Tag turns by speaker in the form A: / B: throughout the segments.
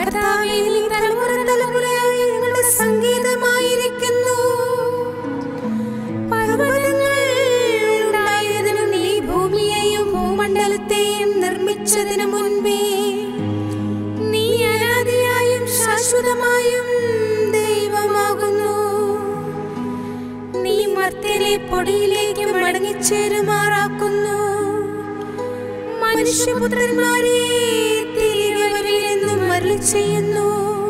A: കർത്താവേ നീ തലമുറ തലമുറയായി ഞങ്ങളുടെ സംഗീതമായിരിക്കുന്നു പർവ്വതങ്ങൾ ഉണ്ടായതിനു നീ ഭൂമിയെയും ഭൂമണ്ഡലത്തെയും നിർമ്മിച്ചതിനു മുൻപേ നീ അനാദിയായും ശാശ്വതമായും ദൈവമാകുന്നു നീ മർത്യനെ പൊടിയിലേക്ക് മടങ്ങിച്ചേരുമാറാക്കുന്നു മനുഷ്യപുത്രന്മാരെ തിരികെ വരില്ലെന്നും മരളി ചെയ്യുന്നു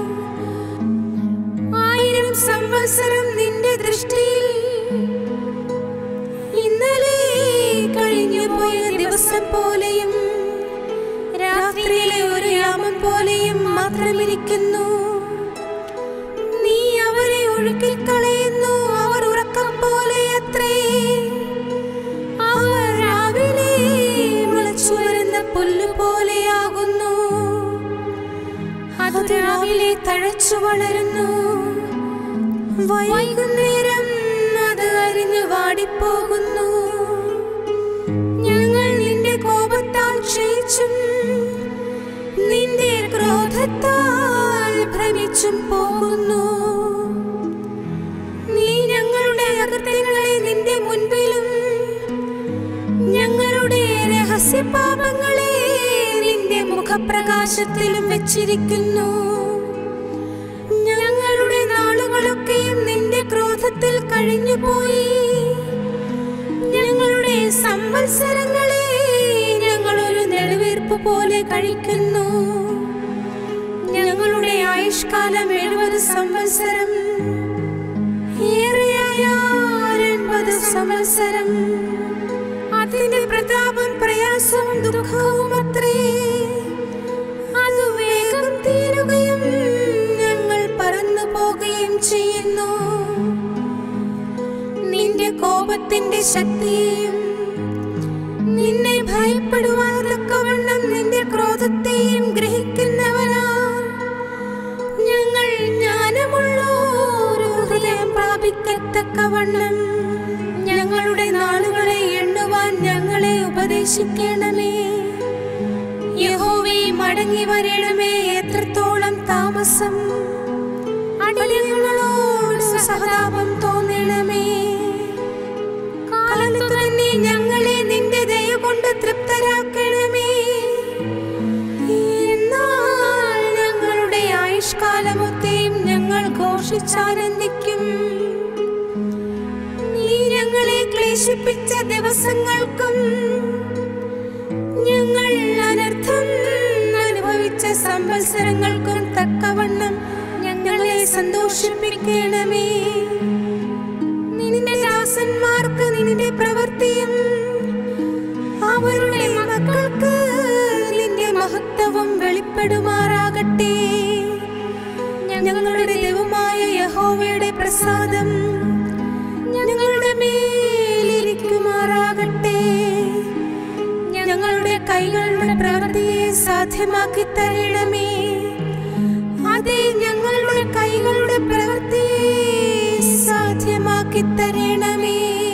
A: ആയിരം സംവത്സരം നിന്റെ ദൃഷ്ടിയിൽ ഇന്നലെ കഴിഞ്ഞു പോയ ദിവസം പോലെയും രാത്രിയിലെ ഒരു യാമം പോലെയും മാത്രമിരിക്കുന്നു നീ അവരെ ഒഴുക്കി കളയുന്നു അവർ ഉറക്കം പോലെ അത്രേ അവർ രാവിലെ മുളച്ചു വരുന്ന പുല്ല് പോലെയാകുന്നു അത് രാവിലെ തഴച്ചു വളരുന്നു വൈകുന്നേരം അത് അരിഞ്ഞു വാടിപ്പോകുന്നു ഞങ്ങൾ നിന്റെ കോപത്താൽ ക്ഷയിച്ചും നിന്റെ ക്രോധത്താൽ ഭ്രമിച്ചും പോകുന്നു നീ ഞങ്ങളുടെ അകൃത്യങ്ങളെ നിന്റെ മുൻപിലും ഞങ്ങളുടെ രഹസ്യപാപങ്ങളെ നിന്റെ മുഖപ്രകാശത്തിലും വെച്ചിരിക്കുന്നു ഞങ്ങളുടെ നാളുകളൊക്കെയും നിന്റെ ക്രോധത്തിൽ കഴിഞ്ഞുപോയി ഞങ്ങളുടെ സംവത്സരങ്ങളെ ഞങ്ങൾ ഒരു നെടുവീർപ്പ് പോലെ കഴിക്കുന്നു ഞങ്ങളുടെ ആയുഷ്കാലം എഴുപത് സംവത്സരം ഏറെയായാൽ എൺപത് സംവത്സരം അതിന്റെ പ്രതാപം പ്രയാസവും ദുഃഖവും അത്രേ അത് വേഗം തീരുകയും ഞങ്ങൾ പറന്നു പോകുകയും ചെയ്യുന്നു നിന്റെ കോപത്തിന്റെ ശക്തിയെയും നിന്നെ ഭയപ്പെടുവാൻ തക്കവണ്ണം നിന്റെ ക്രോധത്തെയും ഗ്രഹിക്കുന്നവനാ ഞങ്ങൾ ജ്ഞാനമുള്ള ഒരു ഹൃദയം പ്രാപിക്കത്തക്കവണ്ണം ഞങ്ങളുടെ നാളുകളെ എണ്ണുവാൻ ഞങ്ങളെ ഉപദേശിക്കണമേ യഹോവേ മടങ്ങി വരണമേ എത്രത്തോളം താമസം അടിയങ്ങളോട് സഹതാപം തോന്നണമേ കാലത്തു തന്നെ ഞങ്ങളെ നിന്റെ ദയ കൊണ്ട് തൃപ്തരാക്കണമേ എന്നാൽ ഞങ്ങളുടെ ആയുഷ്കാലമൊക്കെയും ഞങ്ങൾ ഘോഷിച്ചാനന്ദിക്കും നീ ഞങ്ങളെ ക്ലേശിപ്പിച്ച ദിവസങ്ങൾക്കും ഞങ്ങൾ അനർത്ഥം അനുഭവിച്ച സംവത്സരങ്ങൾക്കും തക്കവണ്ണം ഞങ്ങളെ സന്തോഷിപ്പിക്കണമേ നിന്റെ ദാസന്മാർക്ക് നിന്റെ പ്രവൃത്തിയും അവരുടെ മക്കൾക്ക് നിന്റെ മഹത്വവും വെളിപ്പെടുമാറാകട്ടെ ഞങ്ങളുടെ ദൈവമായ യഹോവയുടെ പ്രസാദം ഞങ്ങളുടെ മേലിരിക്കുമാറാകട്ടെ ഞങ്ങളുടെ കൈകളുടെ പ്രവൃത്തിയെ സാധ്യമാക്കി തരണമേ അതെ ഞങ്ങളുടെ കൈകളുടെ പ്രവൃത്തിയെ സാധ്യമാക്കി തരണമേ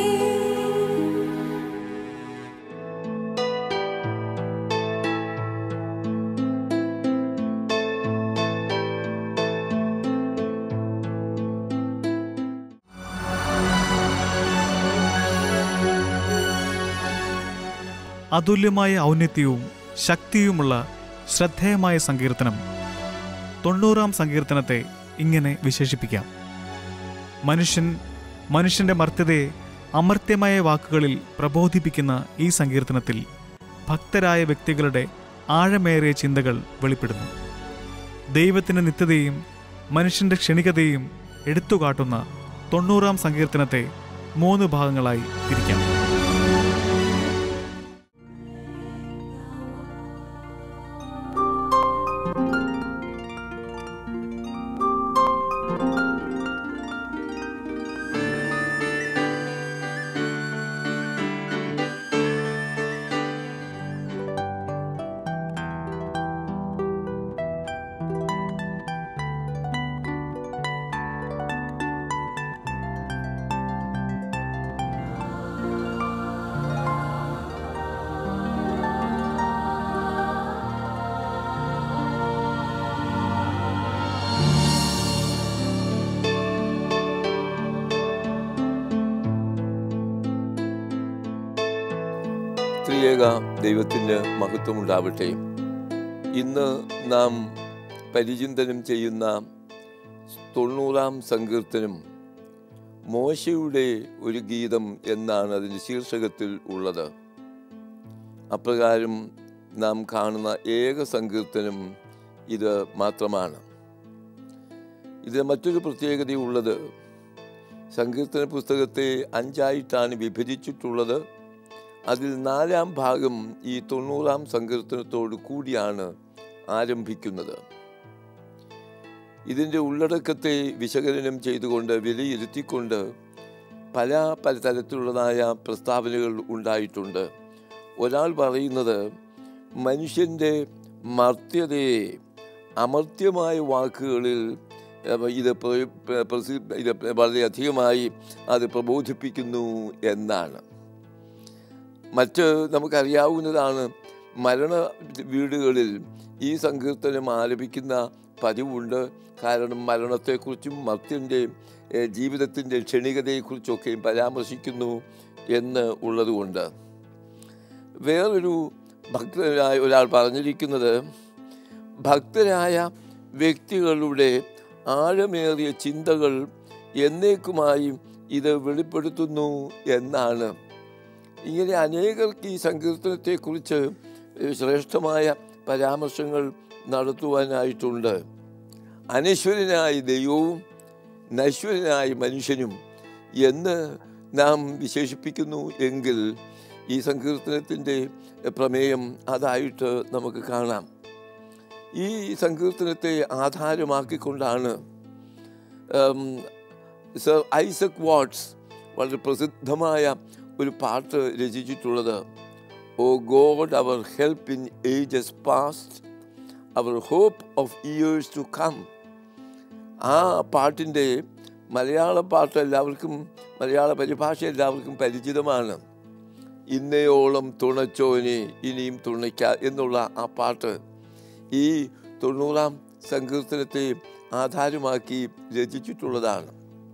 B: അതുല്യമായ ഔന്നത്യവും ശക്തിയുമുള്ള ശ്രദ്ധേയമായ സങ്കീർത്തനം തൊണ്ണൂറാം സങ്കീർത്തനത്തെ ഇങ്ങനെ വിശേഷിപ്പിക്കാം മനുഷ്യൻ മനുഷ്യന്റെ മർത്യതയെ അമർത്യമായ വാക്കുകളിൽ പ്രബോധിപ്പിക്കുന്ന ഈ സങ്കീർത്തനത്തിൽ ഭക്തരായ വ്യക്തികളുടെ ആഴമേറിയ ചിന്തകൾ വെളിപ്പെടുന്നു ദൈവത്തിൻ്റെ നിത്യതയും മനുഷ്യന്റെ ക്ഷണികതയും എടുത്തുകാട്ടുന്ന തൊണ്ണൂറാം സങ്കീർത്തനത്തെ മൂന്ന് ഭാഗങ്ങളായി തിരിക്കാം
C: ത്രിയേക ദൈവത്തിന് മഹത്വമുണ്ടാവട്ടെ ഇന്ന് നാം പരിചിന്തനം ചെയ്യുന്ന തൊണ്ണൂറാം സങ്കീർത്തനം മോശയുടെ ഒരു ഗീതം എന്നാണ് അതിൻ്റെ ശീർഷകത്തിൽ ഉള്ളത് അപ്രകാരം നാം കാണുന്ന ഏക സങ്കീർത്തനം ഇത് മാത്രമാണ് ഇത് മറ്റൊരു പ്രത്യേകതയുള്ളത് സങ്കീർത്തന പുസ്തകത്തെ അഞ്ചായിട്ടാണ് വിഭജിച്ചിട്ടുള്ളത് അതിൽ നാലാം ഭാഗം ഈ തൊണ്ണൂറാം സങ്കീർത്തനത്തോടു കൂടിയാണ് ആരംഭിക്കുന്നത് ഇതിൻ്റെ ഉള്ളടക്കത്തെ വിശകലനം ചെയ്തുകൊണ്ട് വിലയിരുത്തിക്കൊണ്ട് പല പല തരത്തിലുള്ളതായ പ്രസ്താവനകൾ ഉണ്ടായിട്ടുണ്ട് ഒരാൾ പറയുന്നത് മനുഷ്യൻ്റെ മർത്യതയെ അമർത്യമായ വാക്കുകളിൽ ഏഹ്, ഇത് പ്ര- പ്ര- പ്രസി- ഇത് വളരെയധികമായി അത് പ്രബോധിപ്പിക്കുന്നു എന്നാണ് മറ്റ് നമുക്കറിയാവുന്നതാണ് മരണ വീടുകളിൽ ഈ സങ്കീർത്തനം ആലപിക്കുന്ന പതിവുണ്ട് കാരണം മരണത്തെക്കുറിച്ചും മർത്യൻ്റെ ഏഹ്, ജീവിതത്തിൻ്റെ ക്ഷണികതയെക്കുറിച്ചൊക്കെയും പരാമർശിക്കുന്നു എന്ന് ഉള്ളതുകൊണ്ട് വേറൊരു ഭക്തരായ ഒരാൾ പറഞ്ഞിരിക്കുന്നത് ഭക്തരായ വ്യക്തികളുടെ ആഴമേറിയ ചിന്തകൾ എന്നേക്കുമായി ഇത് വെളിപ്പെടുത്തുന്നു എന്നാണ് ഇങ്ങനെ അനേകർക്ക് ഈ സങ്കീർത്തനത്തെക്കുറിച്ച് ശ്രേഷ്ഠമായ പരാമർശങ്ങൾ നടത്തുവാനായിട്ടുണ്ട് അനശ്വരനായ ദൈവവും നശ്വരനായ മനുഷ്യനും എന്ന് നാം വിശേഷിപ്പിക്കുന്നു എങ്കിൽ ഈ സങ്കീർത്തനത്തിൻ്റെ പ്രമേയം അതായിട്ട് നമുക്ക് കാണാം ഈ സങ്കീർത്തനത്തെ ആധാരമാക്കിക്കൊണ്ടാണ് ഉം, സർ ഐസക് വാട്ട്സ് വളരെ പ്രസിദ്ധമായ ഒരു പാട്ട് രചിച്ചിട്ടുള്ളത് O God our help in ages past our hope of years to come ആ പാട്ടിൻ്റെ മലയാള പാട്ട് എല്ലാവർക്കും മലയാള പരിഭാഷ എല്ലാവർക്കും പരിചിതമാണ് ഇന്നയോളം തുണച്ചോനെ ഇനിയും തുണയ്ക്ക എന്നുള്ള ആ പാട്ട് ഈ തൊണ്ണൂറാം സങ്കീർത്തനത്തെ ആധാരമാക്കി രചിച്ചിട്ടുള്ളതാണ്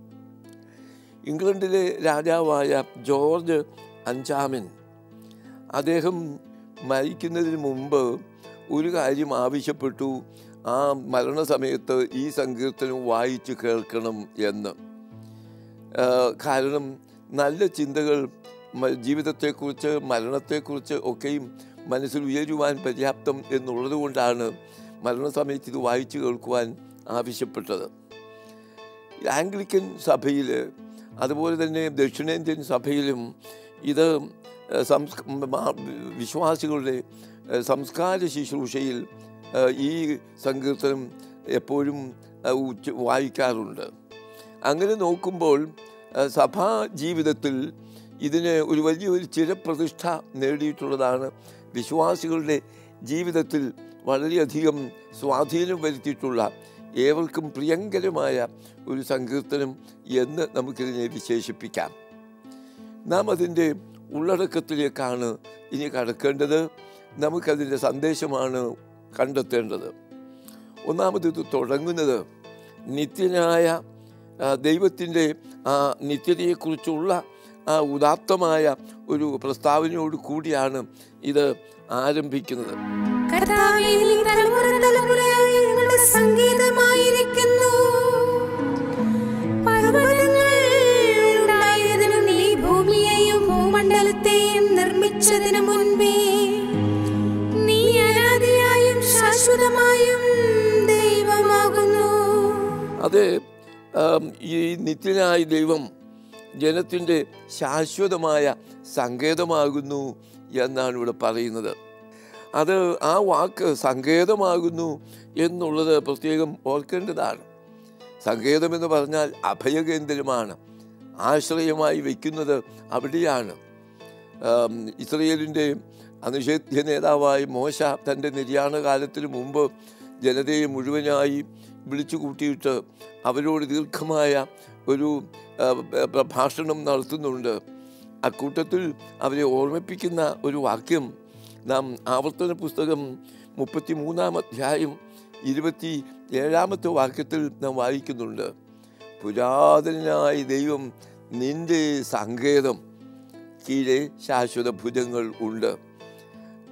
C: ഇംഗ്ലണ്ടിലെ രാജാവായ ജോർജ് അഞ്ചാമൻ അദ്ദേഹം മരിക്കുന്നതിന് മുമ്പ് ഒരു കാര്യം ആവശ്യപ്പെട്ടു ആ മരണസമയത്ത് ഈ സങ്കീർത്തനം വായിച്ച് കേൾക്കണം എന്ന് ആ, കാരണം നല്ല ചിന്തകൾ മ- ജീവിതത്തെക്കുറിച്ച് മരണത്തെക്കുറിച്ച് ഒക്കെയും മനസ്സിൽ ഉയരുവാൻ പര്യാപ്തം എന്നുള്ളത് കൊണ്ടാണ് മരണസമയത്ത് ഇത് വായിച്ചു കേൾക്കുവാൻ ആവശ്യപ്പെട്ടത് ആംഗ്ലിക്കൻ സഭയിൽ അതുപോലെ തന്നെ ദക്ഷിണേന്ത്യൻ സഭയിലും ഇത് ഏഹ്, സംസ്ക മാ- വിശ്വാസികളുടെ ഏഹ്, സംസ്കാര ശുശ്രൂഷയിൽ ഏഹ്, ഈ സങ്കീർത്തനം എപ്പോഴും ഏഹ്, ഉച്ച വായിക്കാറുണ്ട് അങ്ങനെ നോക്കുമ്പോൾ ഏഹ്, സഭാ ജീവിതത്തിൽ ഇതിന് ഒരു വലിയൊരു ചിരപ്രതിഷ്ഠ നേടിയിട്ടുള്ളതാണ് വിശ്വാസികളുടെ ജീവിതത്തിൽ വളരെയധികം സ്വാധീനം വരുത്തിയിട്ടുള്ള ഏവർക്കും പ്രിയങ്കരമായ ഒരു സങ്കീർത്തനം എന്ന് നമുക്കിതിനെ വിശേഷിപ്പിക്കാം നാം അതിൻ്റെ ഉള്ളടക്കത്തിലേക്കാണ് ഇനി കടക്കേണ്ടത് നമുക്കതിൻ്റെ സന്ദേശമാണ് കണ്ടെത്തേണ്ടത് ഒന്നാമത് ഇത് തുടങ്ങുന്നത് നിത്യനായ ആ, ദൈവത്തിൻ്റെ ആ നിത്യതയെക്കുറിച്ചുള്ള ആ ഉദാത്തമായ ഒരു പ്രസ്താവനയോട് കൂടിയാണ് ഇത് ആരംഭിക്കുന്നത്
A: കർത്താവേ, നീ തലമുറ തലമുറയായി ഞങ്ങളുടെ സംഗീതമായിരിക്കുന്നു പർവ്വതങ്ങൾ ഉണ്ടായതിനു നീ ഭൂമിയെയും ഭൂമണ്ഡലത്തെയും നിർമ്മിച്ചതിനു മുൻപേ നീ അനാദിയായും ശാശ്വതമായും ദൈവമാകുന്നു
C: അത് ആം, ഈ നിത്യനായ ദൈവം ജനത്തിൻ്റെ ശാശ്വതമായ സങ്കേതമാകുന്നു എന്നാണ് ഇവിടെ പറയുന്നത് അത് ആ വാക്ക് സങ്കേതമാകുന്നു എന്നുള്ളത് പ്രത്യേകം ഓർക്കേണ്ടതാണ് സങ്കേതമെന്ന് പറഞ്ഞാൽ അഭയകേന്ദ്രമാണ് ആശ്രയമായി വയ്ക്കുന്നത് അവിടെയാണ് ആം, ഇസ്രയേലിൻ്റെ അനിഷേധ്യ നേതാവായ മോശ തൻ്റെ നിര്യാണ കാലത്തിന് മുമ്പ് ജനതയെ മുഴുവനായി വിളിച്ചു കൂട്ടിയിട്ട് അവരോട് ദീർഘമായ ഒരു ആ, പ- പ്രഭാഷണം നടത്തുന്നുണ്ട് അക്കൂട്ടത്തിൽ അവരെ ഓർമ്മിപ്പിക്കുന്ന ഒരു വാക്യം നാം ആവർത്തന പുസ്തകം മുപ്പത്തി മൂന്നാം അധ്യായം ഇരുപത്തി ഏഴാമത്തെ വാക്യത്തിൽ നാം വായിക്കുന്നുണ്ട് പുരാതനായ ദൈവം നിന്റെ സങ്കേതം കീഴെ ശാശ്വത ഭുജങ്ങൾ ഉണ്ട്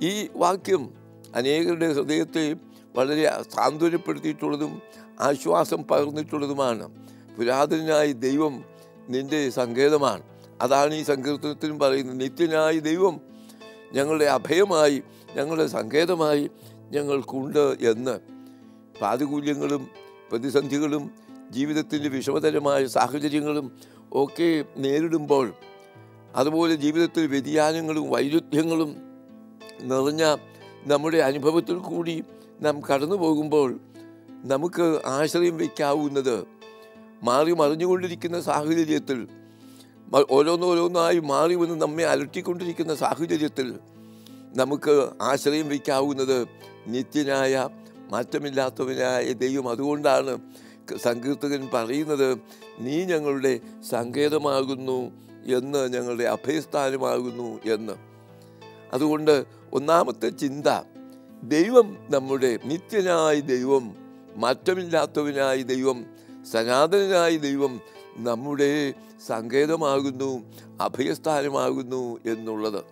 C: ഈ വാക്യം അനേകരുടെ ഹൃദയത്തെ വളരെ സാന്ത്വനപ്പെടുത്തിയിട്ടുള്ളതും ആശ്വാസം പകർന്നിട്ടുള്ളതുമാണ് പുരാതനായ ദൈവം നിന്റെ സങ്കേതമാണ് അതാണ് ഈ സങ്കീർത്തനത്തിലും പറയുന്നത് നിത്യനായ ദൈവം ഞങ്ങളുടെ അഭയമായി ഞങ്ങളുടെ സങ്കേതമായി ഞങ്ങൾക്കുണ്ട് എന്ന് പാതികൂല്യങ്ങളും പ്രതിസന്ധികളും ജീവിതത്തിൻ്റെ വിഷമതരമായ സാഹചര്യങ്ങളും ഒക്കെ നേരിടുമ്പോൾ അതുപോലെ ജീവിതത്തിൽ വ്യതിയാനങ്ങളും വൈരുദ്ധ്യങ്ങളും നിറഞ്ഞ നമ്മുടെ അനുഭവത്തിൽ കൂടി നാം കടന്നു പോകുമ്പോൾ നമുക്ക് ആശ്രയം വയ്ക്കാവുന്നത് മാറി മറിഞ്ഞുകൊണ്ടിരിക്കുന്ന സാഹചര്യത്തിൽ മ- ഓരോന്നോരോന്നായി മാറി വന്ന് നമ്മെ അലട്ടിക്കൊണ്ടിരിക്കുന്ന സാഹചര്യത്തിൽ നമുക്ക് ആശ്രയം വയ്ക്കാവുന്നത് നിത്യനായ മാറ്റമില്ലാത്തവനായ ദൈവം അതുകൊണ്ടാണ് ക- സങ്കീർത്തകൻ പറയുന്നത് നീ ഞങ്ങളുടെ സങ്കേതമാകുന്നു എന്ന് ഞങ്ങളുടെ അഭയസ്ഥാനമാകുന്നു എന്ന് അതുകൊണ്ട് ഒന്നാമത്തെ ചിന്ത ദൈവം നമ്മുടെ നിത്യനായ ദൈവം മാറ്റമില്ലാത്തവനായ ദൈവം സനാതനനായ ദൈവം നമ്മുടെ സങ്കേതമാകുന്നു അഭയസ്ഥാനമാകുന്നു എന്നുള്ളത്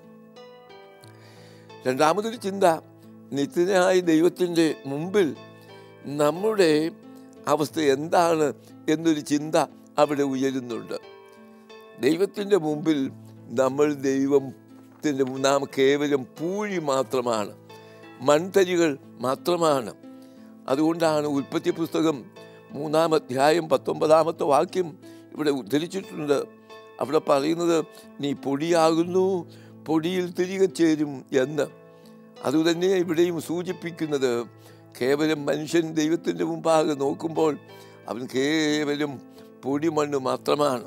C: രണ്ടാമതൊരു ചിന്ത നിത്യനായ ദൈവത്തിൻ്റെ മുമ്പിൽ നമ്മുടെ അവസ്ഥ എന്താണ് എന്നൊരു ചിന്ത അവിടെ ഉയരുന്നുണ്ട് ദൈവത്തിൻ്റെ മുമ്പിൽ നമ്മൾ ദൈവത്തിൻ്റെ നാം കേവലം പൂഴി മാത്രമാണ് മൺതരികൾ മാത്രമാണ് അതുകൊണ്ടാണ് ഉൽപ്പത്തി പുസ്തകം മൂന്നാം അധ്യായം പത്തൊമ്പതാമത്തെ വാക്യം ഇവിടെ ഉദ്ധരിച്ചിട്ടുണ്ട് അവിടെ പറയുന്നത് നീ പൊടിയാകുന്നു പൊടിയിൽ തിരികെ ചേരും എന്ന് അതുതന്നെ ഇവിടെയും സൂചിപ്പിക്കുന്നത് കേവലം മനുഷ്യൻ ദൈവത്തിൻ്റെ മുമ്പാകെ നോക്കുമ്പോൾ അവൻ കേവലം പൊടിമണ്ണ് മാത്രമാണ്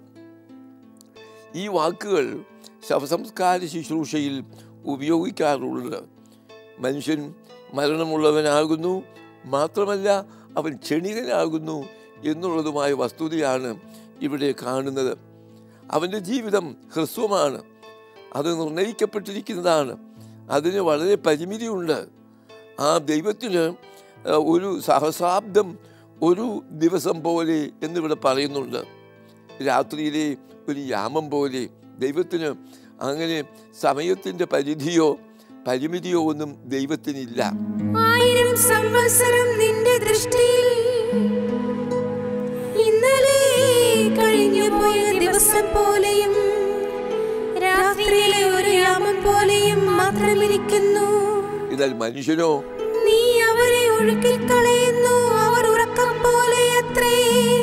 C: ഈ വാക്കുകൾ ശവസംസ്കാര ശുശ്രൂഷയിൽ ഉപയോഗിക്കാറുള്ളത് മനുഷ്യൻ മരണമുള്ളവനാകുന്നു മാത്രമല്ല അവൻ ക്ഷണികനാകുന്നു എന്നുള്ളതുമായ വസ്തുതയാണ് ഇവിടെ കാണുന്നത് അവൻ്റെ ജീവിതം ഹ്രസ്വമാണ് അത് നിർണയിക്കപ്പെട്ടിരിക്കുന്നതാണ് അതിന് വളരെ പരിമിതിയുണ്ട് ആ ദൈവത്തിന് ആ, ഒരു സഹസ്രാബ്ദം ഒരു ദിവസം പോലെ എന്നിവിടെ പറയുന്നുണ്ട് രാത്രിയിലെ ഒരു യാമം പോലെ ദൈവത്തിന് അങ്ങനെ സമയത്തിൻ്റെ പരിധിയോ പരിമിതിയോ ഒന്നും ദൈവത്തിനില്ല
A: ആയിരം സംവത്സരം നിന്റെ ദൃഷ്ടിയിൽ ഇന്നലെ കഴിഞ്ഞു പോയ ദിവസം പോലെയും രാത്രിയിലെ ഒരു യാമം പോലെയും മാത്രമിരിക്കുന്നു
C: എന്നാൽ മനുഷ്യനോ
A: നീ അവരെ ഒഴുക്കിൽ കളയുന്നു അവർ ഉറക്കം പോലെ അത്രേ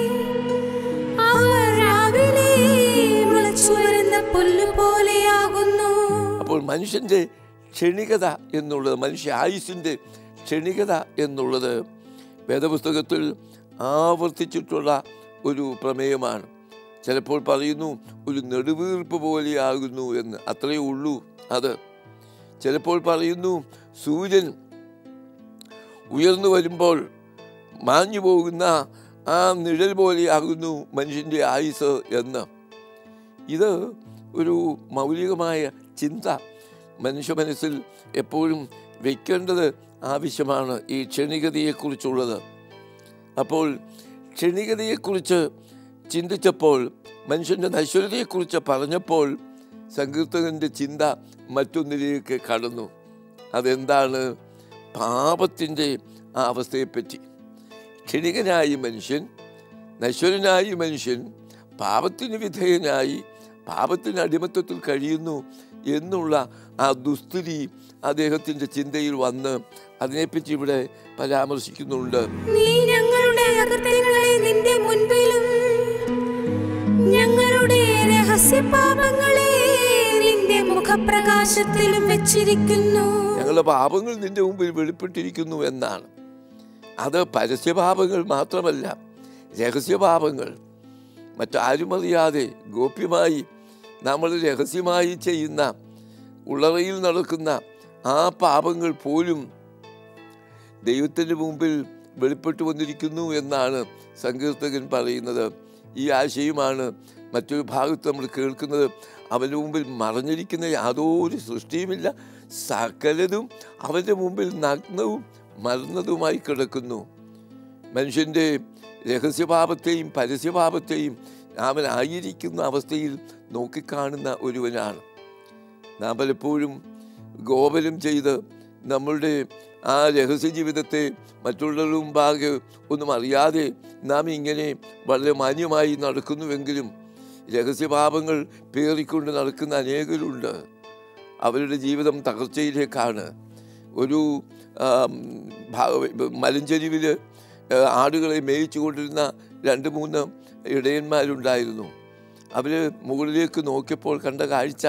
A: അവർ രാവിലെ മുളച്ചു വരുന്ന പുല്ല് പോലെയാകുന്നു
C: അപ്പോൾ മനുഷ്യൻ്റെ ക്ഷണികത എന്നുള്ളത് മനുഷ്യ ആയുസിൻ്റെ ക്ഷണികത എന്നുള്ളത് വേദപുസ്തകത്തിൽ ആവർത്തിച്ചിട്ടുള്ള ഒരു പ്രമേയമാണ് ചിലപ്പോൾ പറയുന്നു ഒരു നെടുവീർപ്പ് പോലെയാകുന്നു എന്ന് അത്രയേ ഉള്ളൂ അത് ചിലപ്പോൾ പറയുന്നു സൂര്യൻ ഉയർന്നു വരുമ്പോൾ മാഞ്ഞു പോകുന്ന ആ നിഴൽ പോലെയാകുന്നു മനുഷ്യൻ്റെ ആയുസ് എന്ന് ഇത് ഒരു മൗലികമായ ചിന്ത മനുഷ്യ മനസ്സിൽ എപ്പോഴും വയ്ക്കേണ്ടത് ആവശ്യമാണ് ഈ ക്ഷണികതയെക്കുറിച്ചുള്ളത് അപ്പോൾ ക്ഷണികതയെക്കുറിച്ച് ചിന്തിച്ചപ്പോൾ മനുഷ്യൻ്റെ നശ്വരതയെക്കുറിച്ച് പറഞ്ഞപ്പോൾ സങ്കീർത്തകൻ്റെ ചിന്ത മറ്റൊന്നിലേക്ക് കടന്നു അതെന്താണ് പാപത്തിൻ്റെ ആ അവസ്ഥയെപ്പറ്റി ക്ഷണികനായി മനുഷ്യൻ നശ്വരനായി മനുഷ്യൻ പാപത്തിന് വിധേയനായി പാപത്തിന് അടിമത്തത്തിൽ കഴിയുന്നു എന്നുള്ള ആ ദുസ്ഥിതി അദ്ദേഹത്തിൻ്റെ ചിന്തയിൽ വന്ന് അതിനെപ്പറ്റി ഇവിടെ പരാമർശിക്കുന്നുണ്ട്
A: നീ ഞങ്ങളുടെ അകൃത്യങ്ങളെ നിന്റെ മുൻപിലും ഞങ്ങളുടെ രഹസ്യപാപങ്ങളെ നിന്റെ മുഖപ്രകാശത്തിലും വെച്ചിരിക്കുന്നു
C: ഞങ്ങളുടെ പാപങ്ങൾ നിന്റെ മുമ്പിൽ വെളിപ്പെട്ടിരിക്കുന്നു എന്നാണ് അത് പരസ്യപാപങ്ങൾ മാത്രമല്ല രഹസ്യപാപങ്ങൾ മറ്റാരും അറിയാതെ ഗോപ്യമായി നമ്മൾ രഹസ്യമായി ചെയ്യുന്ന ഉള്ളറയിൽ നടക്കുന്ന ആ പാപങ്ങൾ പോലും ദൈവത്തിൻ്റെ മുമ്പിൽ വെളിപ്പെട്ടു വന്നിരിക്കുന്നു എന്നാണ് സങ്കീർത്തകൻ പറയുന്നത് ഈ ആശയമാണ് മറ്റൊരു ഭാഗത്ത് നമ്മൾ കേൾക്കുന്നത് അവൻ്റെ മുമ്പിൽ മറഞ്ഞിരിക്കുന്ന യാതൊരു സൃഷ്ടിയുമില്ല സകലതും അവൻ്റെ മുമ്പിൽ നഗ്നവും മറന്നതുമായി കിടക്കുന്നു മനുഷ്യൻ്റെ രഹസ്യപാപത്തെയും പരസ്യപാപത്തെയും അവൻ ആയിരിക്കുന്ന അവസ്ഥയിൽ നോക്കിക്കാണുന്ന ഒരുവനാണ് നാം പലപ്പോഴും ഗോപനം ചെയ്ത് നമ്മളുടെ ആ രഹസ്യ ജീവിതത്തെ മറ്റുള്ളവരുടെ മുമ്പാകെ ഒന്നും അറിയാതെ നാം ഇങ്ങനെ വളരെ മാന്യമായി നടക്കുന്നുവെങ്കിലും രഹസ്യപാപങ്ങൾ പേറിക്കൊണ്ട് നടക്കുന്ന അനേകരുണ്ട് അവരുടെ ജീവിതം തകർച്ചയിലേക്കാണ് ഒരു ആം, ഭാ- മലഞ്ചെരിവിൽ ആടുകളെ മേയിച്ചു കൊണ്ടിരുന്ന രണ്ട് മൂന്ന് ഇടയന്മാരുണ്ടായിരുന്നു അവർ മുകളിലേക്ക് നോക്കിയപ്പോൾ കണ്ട കാഴ്ച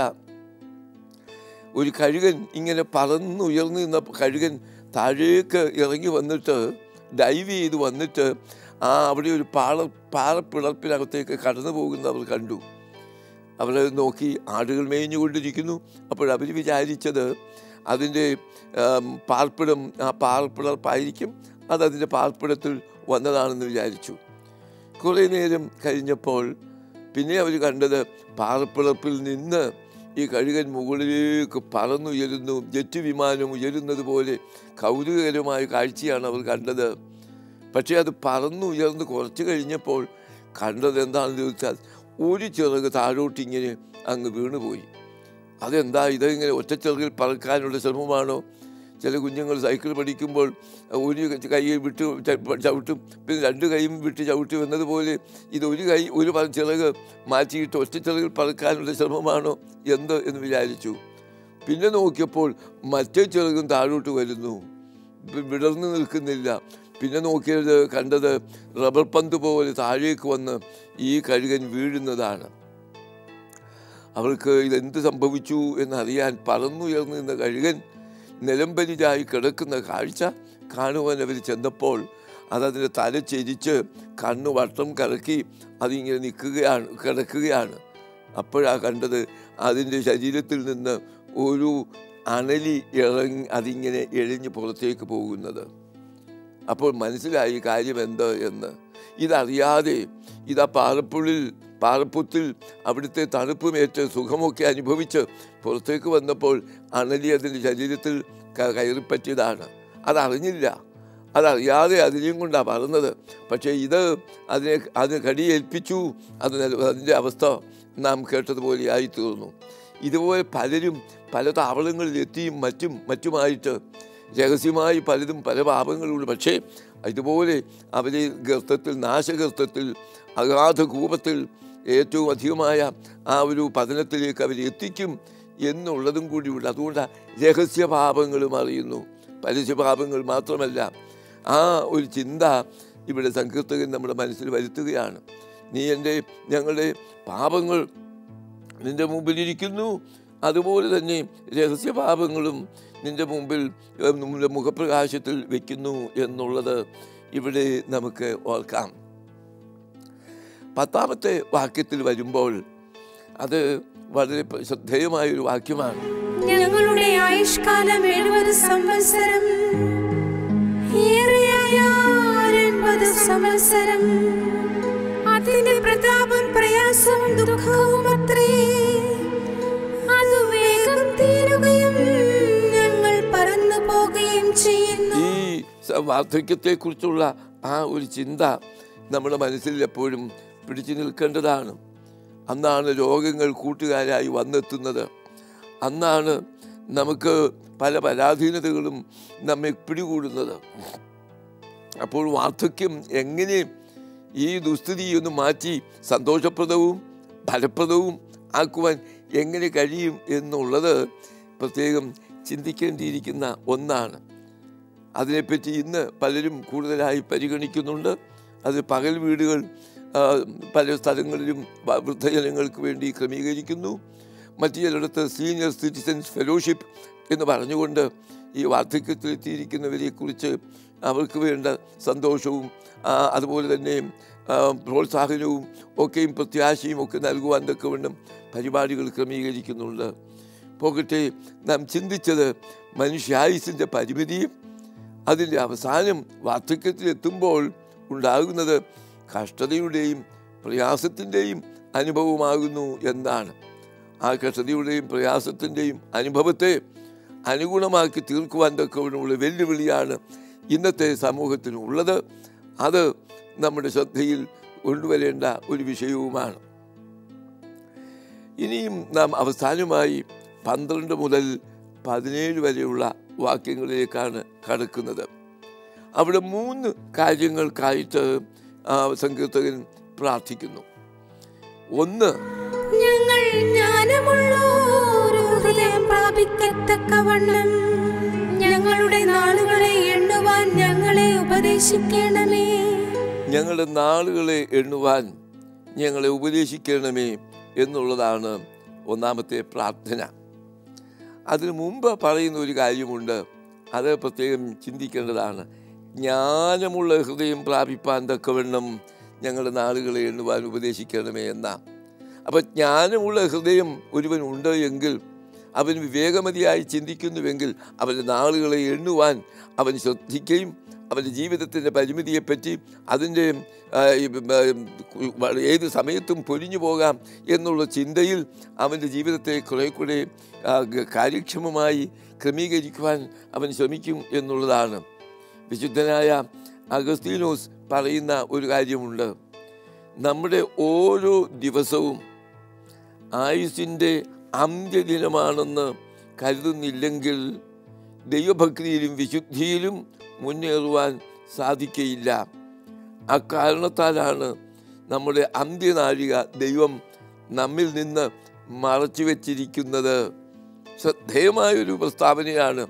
C: ഒരു കഴുകൻ ഇങ്ങനെ പറന്നുയർന്നു നിന്ന കഴുകൻ താഴേക്ക് ഇറങ്ങി വന്നിട്ട് ഡൈവ് ചെയ്ത് വന്നിട്ട് ആ അവിടെ ഒരു പാള പാറപ്പിളർപ്പിനകത്തേക്ക് കടന്നു പോകുന്നത് അവർ കണ്ടു അവർ നോക്കി ആടുകൾ മേഞ്ഞുകൊണ്ടിരിക്കുന്നു അപ്പോൾ അവർ വിചാരിച്ചത് അതിൻ്റെ ആം, പാർപ്പിടം ആ പാർപ്പിളർപ്പായിരിക്കും അത് അതിൻ്റെ പാർപ്പിടത്തിൽ വന്നതാണെന്ന് വിചാരിച്ചു കുറേ നേരം കഴിഞ്ഞപ്പോൾ പിന്നെ അവർ കണ്ടത് പാറപ്പിളപ്പിൽ നിന്ന് ഈ കഴുകൻ മുകളിലേക്ക് പറന്നുയരുന്നു ജെറ്റ് വിമാനം ഉയരുന്നത് പോലെ കൗതുകകരമായ കാഴ്ചയാണ് അവർ കണ്ടത് പക്ഷേ അത് പറന്നുയർന്ന് കുറച്ച് കഴിഞ്ഞപ്പോൾ കണ്ടത് എന്താണെന്ന് ചോദിച്ചാൽ ഒരു ചിറക് താഴോട്ടിങ്ങനെ അങ്ങ് വീണുപോയി അതെന്താ ഇതെങ്ങനെ ഒറ്റച്ചിറകിൽ പറക്കാനുള്ള ശ്രമമാണോ ചില കുഞ്ഞുങ്ങൾ സൈക്കിൾ പഠിക്കുമ്പോൾ ഒരു കൈ വിട്ട് ച- ചവിട്ടും പിന്നെ രണ്ട് കൈയും വിട്ട് ചവിട്ടി വന്നതുപോലെ ഇത് ഒരു കൈ ഒരു പ- ചിറക് മാറ്റിയിട്ട് ഒറ്റ ചിറകിൽ പറക്കാനുള്ള ശ്രമമാണോ എന്ത് എന്ന് വിചാരിച്ചു പിന്നെ നോക്കിയപ്പോൾ മറ്റേ ചിറകും താഴോട്ട് വരുന്നു വി- വിടർന്നു നിൽക്കുന്നില്ല പിന്നെ നോക്കിയത് കണ്ടത് റബ്ബർ പന്ത് പോലെ താഴേക്ക് വന്ന് ഈ കഴുകൻ വീഴുന്നതാണ് അവൾക്ക് ഇതെന്ത് സംഭവിച്ചു എന്നറിയാൻ പറന്നുയർന്നു നിന്ന കഴുകൻ നിലംപരിചായി കിടക്കുന്ന കാഴ്ച കാണുവാൻ അവർ ചെന്നപ്പോൾ അതതിൻ്റെ തല ചെരിച്ച് കണ്ണ് വട്ടം കറക്കി അതിങ്ങനെ നിൽക്കുകയാണ് കിടക്കുകയാണ് അപ്പോഴാ കണ്ടത് അതിൻ്റെ ശരീരത്തിൽ നിന്ന് ഒരു അണലി ഇറങ്ങി അതിങ്ങനെ എഴിഞ്ഞ് പുറത്തേക്ക് പോകുന്നത് അപ്പോൾ മനസ്സിലായി കാര്യം എന്ത് എന്ന് ഇതറിയാതെ ഇതാ പാറപ്പുള്ളിൽ പാറപ്പുത്തിൽ അവിടുത്തെ തണുപ്പുമേറ്റ് സുഖമൊക്കെ അനുഭവിച്ച് പുറത്തേക്ക് വന്നപ്പോൾ അണലി അതിൻ്റെ ശരീരത്തിൽ ക- കയറിപ്പറ്റിയതാണ് അതറിഞ്ഞില്ല അതറിയാതെ അതിനെയും കൊണ്ടാണ് പറഞ്ഞത് പക്ഷേ ഇത് അതിനെ അതിന് കടിയേൽപ്പിച്ചു അത് അതിൻ്റെ അവസ്ഥ നാം കേട്ടതുപോലെ ആയിത്തീർന്നു ഇതുപോലെ പലരും പല താവളങ്ങളിൽ എത്തിയും മറ്റും മറ്റുമായിട്ട് രഹസ്യമായി പലതും പല പാപങ്ങളുണ്ട് പക്ഷേ ഇതുപോലെ അവരെ ഗർത്തത്തിൽ നാശഗർത്തത്തിൽ അഗാധ കൂപത്തിൽ ഏറ്റവും അധികമായ ആ ഒരു പതനത്തിലേക്ക് അവരെ എത്തിക്കും എന്നുള്ളതും കൂടിയുണ്ട് അതുകൊണ്ട് രഹസ്യപാപങ്ങളും അറിയുന്നു പരസ്യപാപങ്ങൾ മാത്രമല്ല ആ ഒരു ചിന്ത ഇവിടെ സങ്കീർത്തകൻ നമ്മുടെ മനസ്സിൽ വരുത്തുകയാണ് നീ എൻ്റെ ഞങ്ങളുടെ പാപങ്ങൾ നിന്റെ മുമ്പിലിരിക്കുന്നു അതുപോലെ തന്നെ രഹസ്യപാപങ്ങളും നിന്റെ മുമ്പിൽ ഏഹ്, നമ്മുടെ മുഖപ്രകാശത്തിൽ വെക്കുന്നു എന്നുള്ളത് ഇവിടെ നമുക്ക് ഓർക്കാം പത്താമത്തെ വാക്യത്തിൽ വരുമ്പോൾ അത് വളരെ പ്ര- ശ്രദ്ധേയമായ ഒരു വാക്യമാണ്
A: ഞങ്ങളുടെ ആയുഷ്കാലം എഴുപത് സംവത്സരം ഏറെയായാൽ എൺപത് സംവത്സരം അതിന്റെ പ്രതാപം പ്രയാസവും ദുഃഖവും അത്രേ അത് വേഗം തീരുകയും ഞങ്ങൾ പറന്നു പോകുകയും ചെയ്യുന്നു
C: ഈ സ- വാർദ്ധക്യത്തെക്കുറിച്ചുള്ള ആ ഒരു ചിന്ത നമ്മുടെ മനസ്സിൽ എപ്പോഴും പിടിച്ചു നിൽക്കേണ്ടതാണ് അന്നാണ് രോഗങ്ങൾ കൂട്ടുകാരായി വന്നെത്തുന്നത് അന്നാണ് നമുക്ക് പല പരാധീനതകളും നമ്മെ പിടികൂടുന്നത് അപ്പോൾ വാർദ്ധക്യം എങ്ങനെ ഈ ദുസ്ഥിതി ഒന്ന് മാറ്റി സന്തോഷപ്രദവും ഫലപ്രദവും ആക്കുവാൻ എങ്ങനെ കഴിയും എന്നുള്ളത് പ്രത്യേകം ചിന്തിക്കേണ്ടിയിരിക്കുന്ന ഒന്നാണ് അതിനെപ്പറ്റി ഇന്ന് പലരും കൂടുതലായി പരിഗണിക്കുന്നുണ്ട് അത് പകൽ വീടുകൾ ആ, പല സ്ഥലങ്ങളിലും വ- വൃദ്ധജനങ്ങൾക്ക് വേണ്ടി ക്രമീകരിക്കുന്നു മറ്റു ചിലയിടത്ത് സീനിയർ സിറ്റിസൻസ് ഫെലോഷിപ്പ് എന്ന് പറഞ്ഞുകൊണ്ട് ഈ വാർദ്ധക്യത്തിലെത്തിയിരിക്കുന്നവരെ കുറിച്ച് അവർക്ക് വേണ്ട സന്തോഷവും ആ, അതുപോലെ തന്നെ ആ, പ്രോത്സാഹനവും ഒക്കെയും പ്രത്യാശയും ഒക്കെ നൽകുവാൻ തക്കവണ്ണം പരിപാടികൾ ക്രമീകരിക്കുന്നുണ്ട് പോകട്ടെ നാം ചിന്തിച്ചത് മനുഷ്യായുസിൻ്റെ പരിമിതിയും അതിൻ്റെ അവസാനം വാർദ്ധക്യത്തിലെത്തുമ്പോൾ ഉണ്ടാകുന്നത് കഷ്ടതയുടെയും പ്രയാസത്തിൻ്റെയും അനുഭവമാകുന്നു എന്നാണ് ആ കഷ്ടതയുടെയും പ്രയാസത്തിൻ്റെയും അനുഭവത്തെ അനുഗുണമാക്കി തീർക്കുവാൻ തക്കവണ്ണമുള്ള വെല്ലുവിളിയാണ് ഇന്നത്തെ സമൂഹത്തിന് ഉള്ളത് അത് നമ്മുടെ ശ്രദ്ധയിൽ കൊണ്ടുവരേണ്ട ഒരു വിഷയവുമാണ് ഇനിയും നാം അവസാനമായി പന്ത്രണ്ട് മുതൽ പതിനേഴ് വരെയുള്ള വാക്യങ്ങളിലേക്കാണ് കടക്കുന്നത് അവിടെ മൂന്ന് കാര്യങ്ങൾക്കായിട്ട് ആ സങ്കീർത്തകൻ പ്രാർത്ഥിക്കുന്നു ഒന്ന്
A: ഞങ്ങൾ ജ്ഞാനമുള്ളോരു ഹൃദയം പ്രാപിക്കത്തക്കവണ്ണം ഞങ്ങളുടെ നാളുകളെ എണ്ണുവാൻ ഞങ്ങളെ ഉപദേശിക്കണമേ
C: ഞങ്ങളുടെ നാളുകളെ എണ്ണുവാൻ ഞങ്ങളെ ഉപദേശിക്കണമേ എന്നുള്ളതാണ് ഒന്നാമത്തെ പ്രാർത്ഥന അതിനു മുമ്പ് പറയുന്ന ഒരു കാര്യമുണ്ട് അത് പ്രത്യേകം ചിന്തിക്കേണ്ടതാണ് ജ്ഞാനമുള്ള ഹൃദയം പ്രാപിപ്പാൻ തക്കവണ്ണം ഞങ്ങളുടെ നാളുകളെ എണ്ണുവാൻ ഉപദേശിക്കണമേ എന്ന അപ്പം ജ്ഞാനമുള്ള ഹൃദയം ഒരുവൻ ഉണ്ട് എങ്കിൽ അവൻ വിവേകമതിയായി ചിന്തിക്കുന്നുവെങ്കിൽ അവൻ്റെ നാളുകളെ എണ്ണുവാൻ അവൻ ശ്രദ്ധിക്കുകയും അവൻ്റെ ജീവിതത്തിൻ്റെ പരിമിതിയെപ്പറ്റി അതിൻ്റെ ആ, ഈ, ആ, ഏത് സമയത്തും പൊലിഞ്ഞു പോകാം എന്നുള്ള ചിന്തയിൽ അവൻ്റെ ജീവിതത്തെ കുറെ കൂടെ ആ, ഗ- കാര്യക്ഷമമായി ക്രമീകരിക്കുവാൻ അവൻ ശ്രമിക്കും എന്നുള്ളതാണ് വിശുദ്ധനായ അഗസ്തീനോസ് പറയുന്ന ഒരു കാര്യമുണ്ട് നമ്മുടെ ഓരോ ദിവസവും ആയുസിൻ്റെ അന്ത്യദിനമാണെന്ന് കരുതുന്നില്ലെങ്കിൽ ദൈവഭക്തിയിലും വിശുദ്ധിയിലും മുന്നേറുവാൻ സാധിക്കയില്ല അക്കാരണത്താലാണ് നമ്മുടെ അന്ത്യനാഴിക ദൈവം നമ്മിൽ നിന്ന് മറച്ചു വച്ചിരിക്കുന്നത് ശ്രദ്ധേയമായൊരു പ്രസ്താവനയാണ്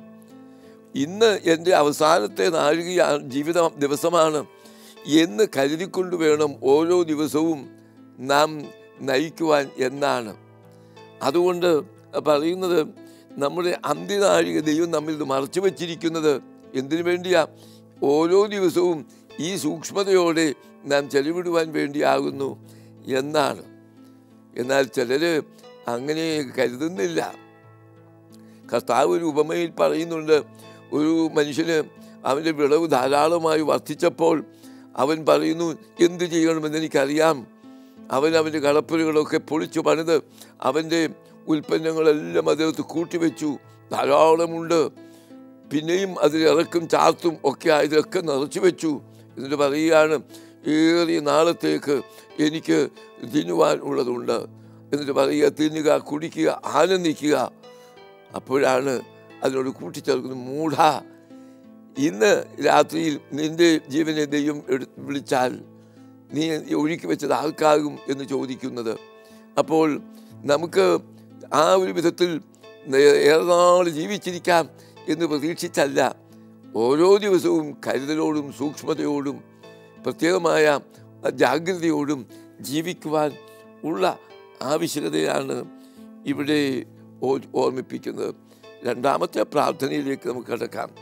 C: ഇന്ന് എൻ്റെ അവസാനത്തെ നാഴികയാണ് ജീവിത ദിവസമാണ് എന്ന് കരുതിക്കൊണ്ട് വേണം ഓരോ ദിവസവും നാം നയിക്കുവാൻ എന്നാണ് അതുകൊണ്ട് പറയുന്നത് നമ്മുടെ അന്ത്യനാഴിക ദൈവം നമ്മിൽ നിന്ന് മറച്ചു വച്ചിരിക്കുന്നത് എന്തിനു വേണ്ടിയാ ഓരോ ദിവസവും ഈ സൂക്ഷ്മതയോടെ നാം ചെലവിടുവാൻ വേണ്ടിയാകുന്നു എന്നാണ് എന്നാൽ ചിലർ അങ്ങനെ കരുതുന്നില്ല കർത്താവ് ഒരു ഉപമയിൽ പറയുന്നുണ്ട് ഒരു മനുഷ്യന് അവൻ്റെ വിളവ് ധാരാളമായി വർദ്ധിച്ചപ്പോൾ അവൻ പറയുന്നു എന്തു ചെയ്യണമെന്ന് എനിക്കറിയാം അവൻ അവൻ്റെ കളപ്പുരകളൊക്കെ പൊളിച്ചു പണിത് അവൻ്റെ ഉൽപ്പന്നങ്ങളെല്ലാം അതിനകത്ത് കൂട്ടിവെച്ചു ധാരാളമുണ്ട് പിന്നെയും അതിൽ ഇറക്കും ചാർത്തും ഒക്കെ ആയതൊക്കെ നിറച്ചു വെച്ചു എന്നിട്ട് പറയുകയാണ് ഏറിയ നാളത്തേക്ക് എനിക്ക് തിന്നുവാൻ ഉള്ളതുണ്ട് എന്നിട്ട് പറയുക തിന്നുക കുടിക്കുക ആനന്ദിക്കുക അപ്പോഴാണ് അതിനോട് കൂട്ടിച്ചേർക്കുന്നത് മൂഢ ഇന്ന് രാത്രിയിൽ നിന്റെ ജീവനെ ദൈവം എടു വിളിച്ചാൽ നീ ഒഴുക്കി വെച്ചത് ആർക്കാകും എന്ന് ചോദിക്കുന്നത് അപ്പോൾ നമുക്ക് ആ ഒരു വിധത്തിൽ ഏറെ നാൾ ജീവിച്ചിരിക്കാം എന്ന് പ്രതീക്ഷിച്ചല്ല ഓരോ ദിവസവും കരുതലോടും സൂക്ഷ്മതയോടും പ്രത്യേകമായ ജാഗ്രതയോടും ജീവിക്കുവാൻ ഉള്ള ആവശ്യകതയാണ് ഇവിടെ ഓ- ഓർമ്മിപ്പിക്കുന്നത് രണ്ടാമത്തെ പ്രാർത്ഥനയിലേക്ക് നമുക്ക് കിടക്കാം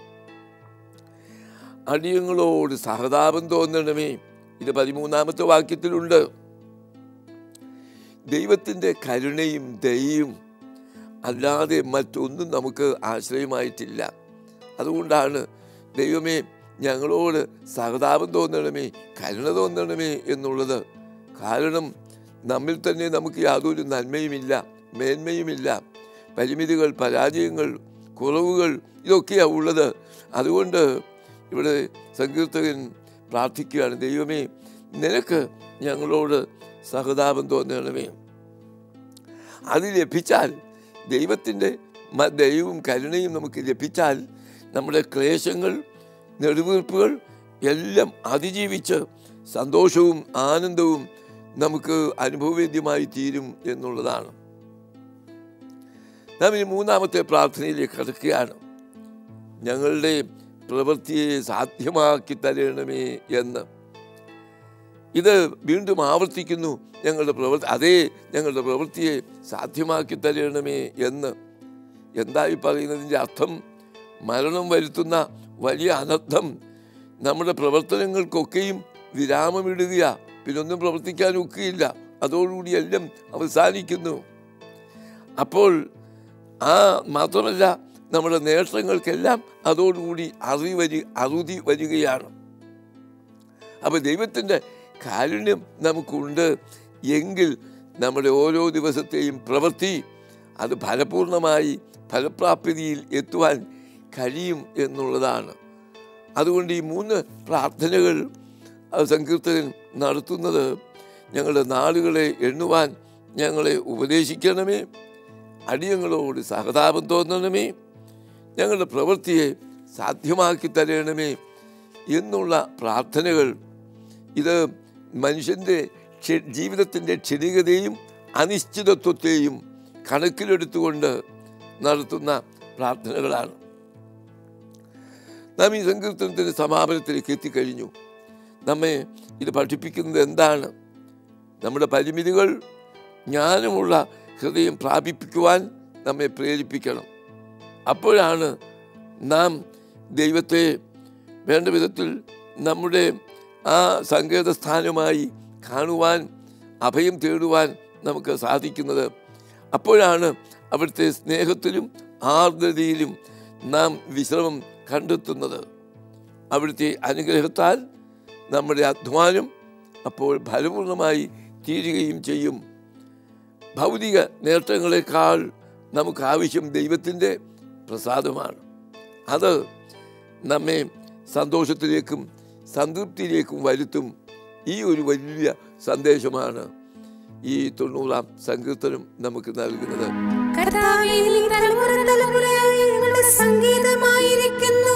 C: അടിയങ്ങളോട് സഹതാപം തോന്നണമേ ഇത് പതിമൂന്നാമത്തെ വാക്യത്തിലുണ്ട് ദൈവത്തിൻ്റെ കരുണയും ദയയും അല്ലാതെ മറ്റൊന്നും നമുക്ക് ആശ്രയമായിട്ടില്ല അതുകൊണ്ടാണ് ദൈവമേ ഞങ്ങളോട് സഹതാപം തോന്നണമേ കരുണ തോന്നണമേ എന്നുള്ളത് കാരണം നമ്മിൽ തന്നെ നമുക്ക് യാതൊരു നന്മയുമില്ല മേന്മയുമില്ല പരിമിതികൾ പരാജയങ്ങൾ കുറവുകൾ ഇതൊക്കെയാണ് ഉള്ളത് അതുകൊണ്ട് ഇവിടെ സങ്കീർത്തകൻ പ്രാർത്ഥിക്കുകയാണ് ദൈവമേ നിനക്ക് ഞങ്ങളോട് സഹതാപം തോന്നണമേ അത് ലഭിച്ചാൽ ദൈവത്തിൻ്റെ മ- ദയവും കരുണയും നമുക്ക് ലഭിച്ചാൽ നമ്മുടെ ക്ലേശങ്ങൾ നെടുവീർപ്പുകൾ എല്ലാം അതിജീവിച്ച് സന്തോഷവും ആനന്ദവും നമുക്ക് അനുഭവവേദ്യമായി തീരും എന്നുള്ളതാണ് നാം ഇനി മൂന്നാമത്തെ പ്രാർത്ഥനയിലേക്ക് കടക്കുകയാണ് ഞങ്ങളുടെ പ്രവൃത്തിയെ സാധ്യമാക്കി തരണമേ എന്ന് ഇത് വീണ്ടും ആവർത്തിക്കുന്നു ഞങ്ങളുടെ പ്രവൃത്തി അതേ ഞങ്ങളുടെ പ്രവൃത്തിയെ സാധ്യമാക്കി തരണമേ എന്ന് എന്തായി പറയുന്നതിൻ്റെ അർത്ഥം മരണം വരുത്തുന്ന വലിയ അനർത്ഥം നമ്മുടെ പ്രവർത്തനങ്ങൾക്കൊക്കെയും വിരാമമിടുക പിന്നൊന്നും പ്രവർത്തിക്കാൻ ഒക്കുകയില്ല അതോടുകൂടി എല്ലാം അവസാനിക്കുന്നു അപ്പോൾ ആ മാത്രമല്ല നമ്മുടെ നേട്ടങ്ങൾക്കെല്ലാം അതോടുകൂടി അറിവ് വരി അറുതി വരികയാണ് അപ്പോൾ ദൈവത്തിൻ്റെ കാരുണ്യം നമുക്കുണ്ട് എങ്കിൽ നമ്മുടെ ഓരോ ദിവസത്തെയും പ്രവൃത്തി അത് ഫലപൂർണമായി ഫലപ്രാപ്തിയിൽ എത്തുവാൻ കഴിയും എന്നുള്ളതാണ് അതുകൊണ്ട് ഈ മൂന്ന് പ്രാർത്ഥനകൾ ആ സങ്കീർത്തകൻ നടത്തുന്നത് ഞങ്ങളുടെ നാളുകളെ എണ്ണുവാൻ ഞങ്ങളെ ഉപദേശിക്കണമേ അടിയങ്ങളോട് സഹതാപം തോന്നണമേ ഞങ്ങളുടെ പ്രവൃത്തിയെ സാധ്യമാക്കി തരണമേ എന്നുള്ള പ്രാർത്ഥനകൾ ഇത് മനുഷ്യൻ്റെ ക്ഷ- ജീവിതത്തിൻ്റെ ക്ഷണികതയും അനിശ്ചിതത്വത്തെയും കണക്കിലെടുത്തുകൊണ്ട് നടത്തുന്ന പ്രാർത്ഥനകളാണ് നാം ഈ സങ്കീർത്തനത്തിൻ്റെ സമാപനത്തിലേക്ക് എത്തിക്കഴിഞ്ഞു നമ്മെ ഇത് പഠിപ്പിക്കുന്നത് എന്താണ് നമ്മുടെ പരിമിതികൾ ജ്ഞാനമുള്ള ഹൃദയം പ്രാപിപ്പിക്കുവാൻ നമ്മെ പ്രേരിപ്പിക്കണം അപ്പോഴാണ് നാം ദൈവത്തെ വേണ്ട വിധത്തിൽ നമ്മുടെ ആ സങ്കേതസ്ഥാനമായി കാണുവാൻ അഭയം തേടുവാൻ നമുക്ക് സാധിക്കുന്നത് അപ്പോഴാണ് അവിടുത്തെ സ്നേഹത്തിലും ആർദ്രതയിലും നാം വിശ്രമം കണ്ടെത്തുന്നത് അവിടുത്തെ അനുഗ്രഹത്താൽ നമ്മുടെ അധ്വാനം അപ്പോൾ ഫലപൂർണ്ണമായി തീരുകയും ചെയ്യും ഭൗതിക നേട്ടങ്ങളെക്കാൾ നമുക്ക് ആവശ്യം ദൈവത്തിൻ്റെ പ്രസാദമാണ് അത് നമ്മെ സന്തോഷത്തിലേക്കും സംതൃപ്തിയിലേക്കും വരുത്തും ഈ ഒരു വലിയ സന്ദേശമാണ് ഈ തൊണ്ണൂറാം സങ്കീർത്തനം നമുക്ക് നൽകുന്നത്
A: കർത്താവേ, നീ തലമുറ തലമുറയായി ഞങ്ങളുടെ സംഗീതമായിരിക്കുന്നു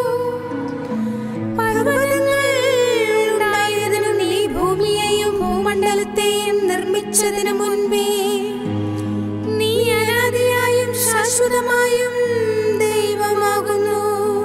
A: പർവ്വതങ്ങൾ ഉണ്ടായതിനു നീ ഭൂമിയെയും ഭൂമണ്ഡലത്തെയും നിർമ്മിച്ചതിനു മുൻപേ നീ അനാദിയായും ശാശ്വതമായും ദൈവമാകുന്നു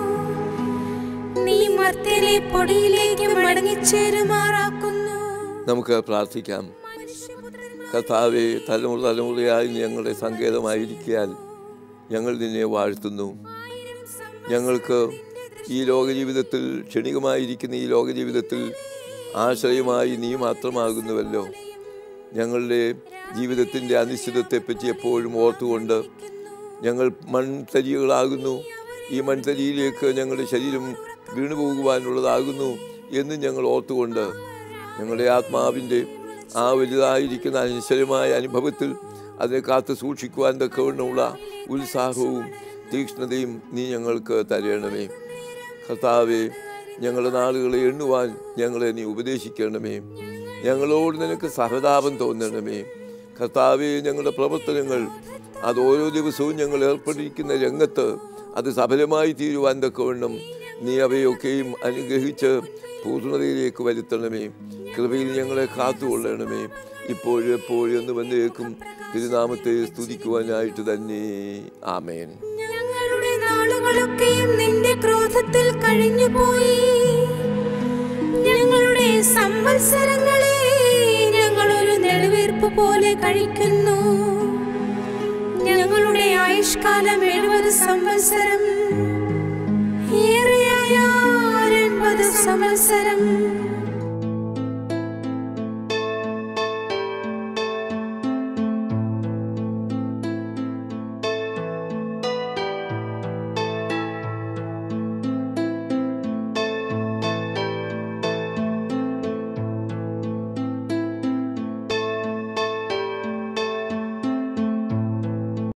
A: നീ മർത്യനെ പൊടിയിലേക്ക് മടങ്ങിച്ചേരുമാറാക്കുന്നു
C: നമുക്ക് പ്രാർത്ഥിക്കാം കർത്താവെ തലമുറ തലമുറയായി നീ ഞങ്ങളുടെ സങ്കേതമായിരിക്കാൻ ഞങ്ങൾ നിന്നെ വാഴ്ത്തുന്നു ഞങ്ങൾക്ക് ഈ ലോക ജീവിതത്തിൽ ക്ഷണികമായിരിക്കുന്ന ഈ ലോക ജീവിതത്തിൽ ആശ്രയമായി നീ മാത്രമാകുന്നുവല്ലോ ഞങ്ങളുടെ ജീവിതത്തിൻ്റെ അനിശ്ചിതത്തെപ്പറ്റി എപ്പോഴും ഓർത്തുകൊണ്ട് ഞങ്ങൾ മൺതരികളാകുന്നു ഈ മൺതരിയിലേക്ക് ഞങ്ങളുടെ ശരീരം വീണു പോകുവാനുള്ളതാകുന്നു എന്ന് ഞങ്ങൾ ഓർത്തുകൊണ്ട് ഞങ്ങളുടെ ആത്മാവിൻ്റെ ആ വലുതായിരിക്കുന്ന അനശ്വരമായ അനുഭവത്തിൽ അതിനെ കാത്ത് സൂക്ഷിക്കുവാൻ തക്കവണ്ണമുള്ള ഉത്സാഹവും തീക്ഷ്ണതയും നീ ഞങ്ങൾക്ക് തരണമേ കർത്താവെ ഞങ്ങളുടെ നാളുകളെ എണ്ണുവാൻ ഞങ്ങളെ നീ ഉപദേശിക്കണമേ ഞങ്ങളോട് നിനക്ക് സഹതാപം തോന്നണമേ കർത്താവെ ഞങ്ങളുടെ പ്രവർത്തനങ്ങൾ അത് ഓരോ ദിവസവും ഞങ്ങൾ ഏർപ്പെട്ടിരിക്കുന്ന രംഗത്ത് അത് സഫലമായി തീരുവാൻ തക്കവണ്ണം നീ അവയൊക്കെയും അനുഗ്രഹിച്ച് പൂർണ്ണതയിലേക്ക് വരുത്തണമേ കൃപയിൽ ഞങ്ങളെ കാത്തുകൊള്ളണമേ ഇപ്പോഴും എപ്പോഴും എന്ന് വന്നേക്കും തിരുനാമത്തെ സ്തുതിക്കുവാനായിട്ട് തന്നെ ആമേൻ
A: ഞങ്ങളുടെ നാളുകളൊക്കെയും നിന്റെ ക്രോധത്തിൽ കഴിഞ്ഞുപോയി ഞങ്ങളുടെ സംവത്സരങ്ങളെ ഞങ്ങൾ ഒരു നെടുവീർപ്പ് പോലെ കഴിക്കുന്നു ഞങ്ങളുടെ ആയുഷ്കാലം എഴുപത് സംവത്സരം ഏറെയായ എൺപത് സംവത്സരം